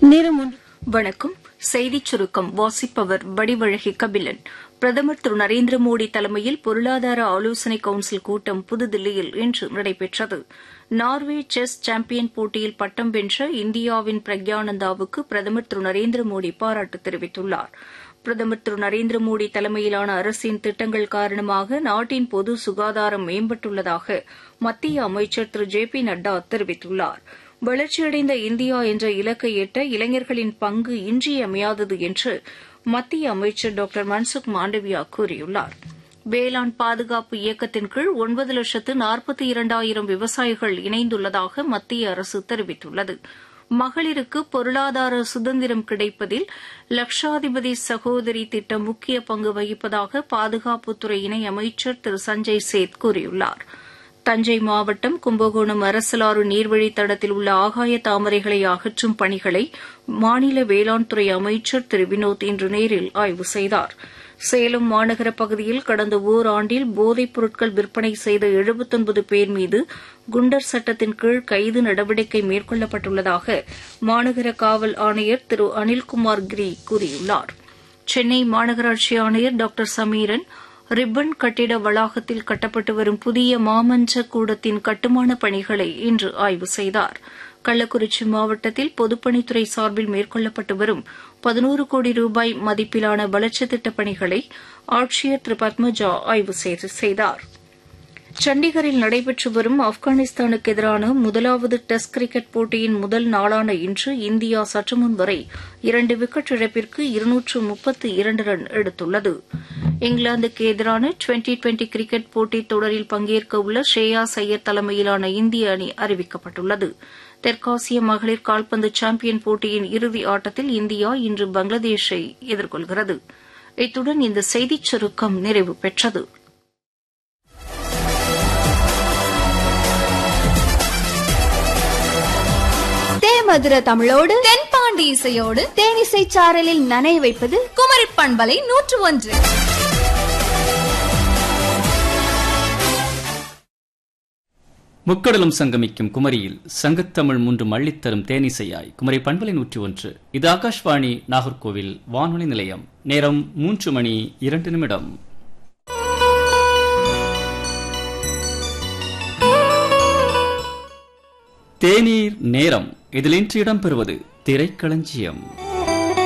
நேரம் ஒன்று வணக்கம் செய்திச் சுருக்கம் வாசிப்பவர் வடிவழகி கபிலன் பிரதமர் திரு நரேந்திர மோடி தலைமையில் பொருளாதார ஆலோசனை கவுன்சில் கூட்டம் புதுதில்லியில் இன்று நடைபெற்றது நார்வே செஸ் சாம்பியன் போட்டியில் பட்டம் வென்ற இந்தியாவின் பிரக்யானந்தாவுக்கு பிரதமர் திரு நரேந்திர மோடி பாராட்டு தெரிவித்துள்ளார் பிரதமர் திரு நரேந்திர மோடி தலைமையிலான அரசின் திட்டங்கள் காரணமாக நாட்டின் பொது சுகாதாரம் மேம்பட்டுள்ளதாக மத்திய அமைச்சர் திரு ஜே பி நட்டா தெரிவித்துள்ளார் வளர்ச்சியடைந்த இந்தியா என்ற இலக்கை எட்ட இளைஞர்களின் பங்கு இன்றியமையாதது என்று மத்திய அமைச்சர் டாக்டர் மன்சுக் மாண்டவியா கூறியுள்ளார் வேளாண் பாதுகாப்பு இயக்கத்தின் கீழ் ஒன்பது லட்சத்து நாற்பத்தி இரண்டாயிரம் விவசாயிகள் இணைந்துள்ளதாக மத்திய அரசு தெரிவித்துள்ளது மகளிருக்கு பொருளாதார சுதந்திரம் கிடைப்பதில் லட்சாதிபதி சகோதரி திட்டம் முக்கிய பங்கு வகிப்பதாக பாதுகாப்புத்துறை இணை அமைச்சர் திரு சஞ்சய் சேத் கூறியுள்ளாா் தஞ்சை மாவட்டம் கும்பகோணம் அரசலாறு நீர்வழித்தடத்தில் உள்ள ஆகாய தாமரைகளை அகற்றும் பணிகளை மாநில வேளாண் துறை அமைச்சர் திரு வினோத் இன்று நேரில் ஆய்வு செய்தார் சேலம் மாநகர பகுதியில் கடந்த ஓராண்டில் போதைப் பொருட்கள் விற்பனை செய்த எழுபத்தொன்பது பேர் மீது குண்டர் சட்டத்தின் கீழ் கைது நடவடிக்கை மேற்கொள்ளப்பட்டுள்ளதாக மாநகர காவல் ஆணையர் திரு அனில்குமார் கிரி கூறியுள்ளார் சென்னை மாநகராட்சி ஆணையர் டாக்டர் சமீரன் ரிப்பன் கட்டிட வளாகத்தில் கட்டப்பட்டு வரும் புதிய மாமன்ற கூடத்தின் கட்டுமான பணிகளை இன்று ஆய்வு செய்தார் கள்ளக்குறிச்சி மாவட்டத்தில் பொதுப்பணித்துறை சார்பில் மேற்கொள்ளப்பட்டு வரும் பதினோரு கோடி ரூபாய் மதிப்பிலான வளர்ச்சித் திட்டப் பணிகளை ஆட்சியர் திரு பத்மஜா ஆய்வு செய்தார் சண்டிகரில் நடைபெற்று வரும் ஆப்கானிஸ்தானுக்கு எதிரான முதலாவது டெஸ்ட் கிரிக்கெட் போட்டியின் முதல் நாளான இன்று இந்தியா சற்றுமுன் வரை இரண்டு விக்கெட் இழப்பிற்கு இருநூற்று முப்பத்து இரண்டு ரன் எடுத்துள்ளது இங்கிலாந்துக்கு எதிரான டுவெண்டி டுவெண்டி கிரிக்கெட் போட்டித் தொடரில் பங்கேற்க உள்ள ஸ்ரேயா சையர் தலைமையிலான இந்திய அணி அறிவிக்கப்பட்டுள்ளது தெற்காசிய மகளிர் கால்பந்து சாம்பியன் போட்டியின் இறுதி ஆட்டத்தில் இந்தியா இன்று பங்களாதேஷை எதிர்கொள்கிறது இத்துடன் இந்த செய்திச் சுருக்கம் நிறைவு பெற்றது தேமதுர தமிழோடு தென்பாண்டி இசையோடு தேனிசை சாரலில் நனைய வைப்பது குமரி பண்பலை நூற்று ஒன்று முக்கடலும் சங்கமிக்கும் குமரியில் சங்கத்தமிழ் மூன்று மள்ளித்தரும் தேனிசையாய் குமரி பண்பலை நூற்றி ஒன்று இது ஆகாஷ்வாணி நாகர்கோவில் வானொலி நிலையம் நேரம் மூன்று மணி இரண்டு நிமிடம் தேநீர் நேரம் இதில் இன்று இடம்பெறுவது திரைக்களஞ்சியம்